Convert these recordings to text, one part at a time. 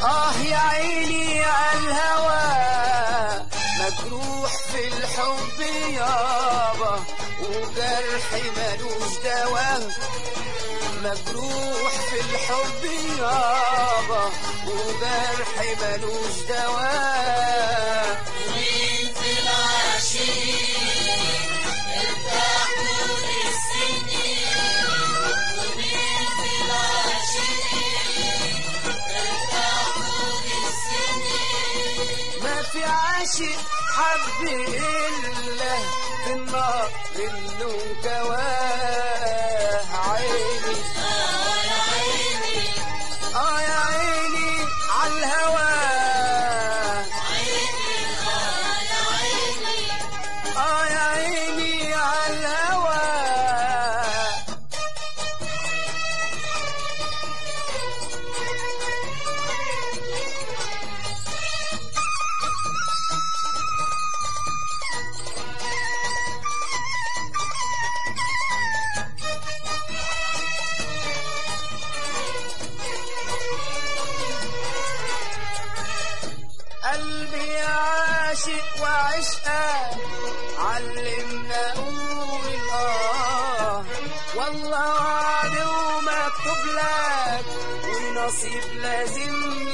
آه يا عيني عالهوى مجروح في الحب يابا وجرحي ملوش دواء مجروح في الحب يابا وجرحي ملوش دواء مين في العاشقين ارتاح طول السنين ومين في العاشقين ارتاح طول السنين ما في عاشق حب إلا في النار اللي كواه عيني اه يا عيني آه يا عيني عالهوى عيني اه يا عيني آه يا عيني عالهوى قلبي عاشق وعشقه علمنا قول الآه والله وعد ومكتوب لك ونصيب لازم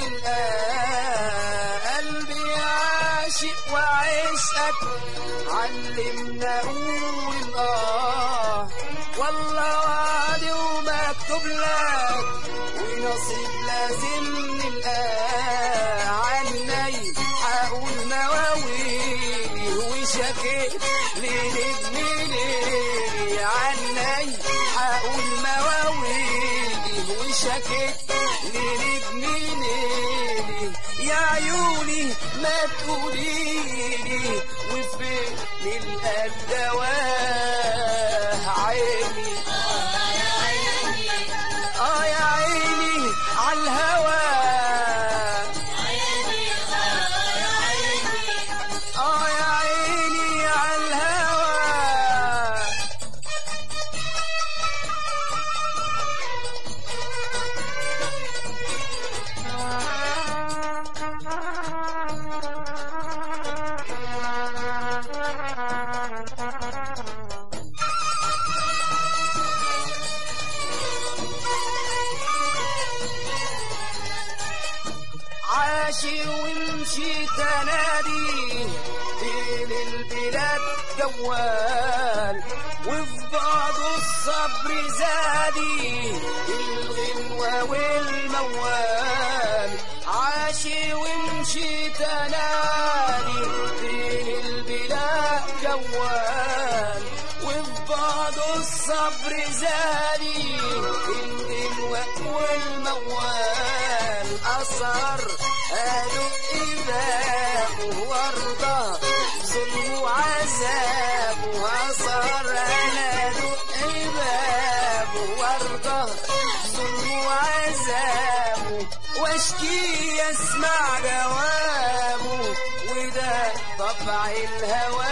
نلقاه قلبي عاشق وعشقك علمنا قول الآه والله وعد ومكتوب لك ونصيب لازم نلقاه عني هقول مواويلي وشكيت لنجم ليلي عني هقول مواويلي وشكيت لنجم ليلي يا عيوني ما تقوليلي وفين نلقى الدواء عيني اه يا عيني اه يا عيني عالهوى عيني اه يا عيني اه يا عيني عالهوى عاشي ومشي تنادي بين البلاد جوال وفي بعضه الصبر زادي الغنوة والموال عاشي ومشي تنادي بين البلاد جوال وفي بعضه الصبر زادي الغنوة والموال أصر أدق بابه وارضى ظلم وعذاب وأصر أنا أدق بابه وارضى ظلم وعذاب واشكي يسمع جوابه وده طبع الهوى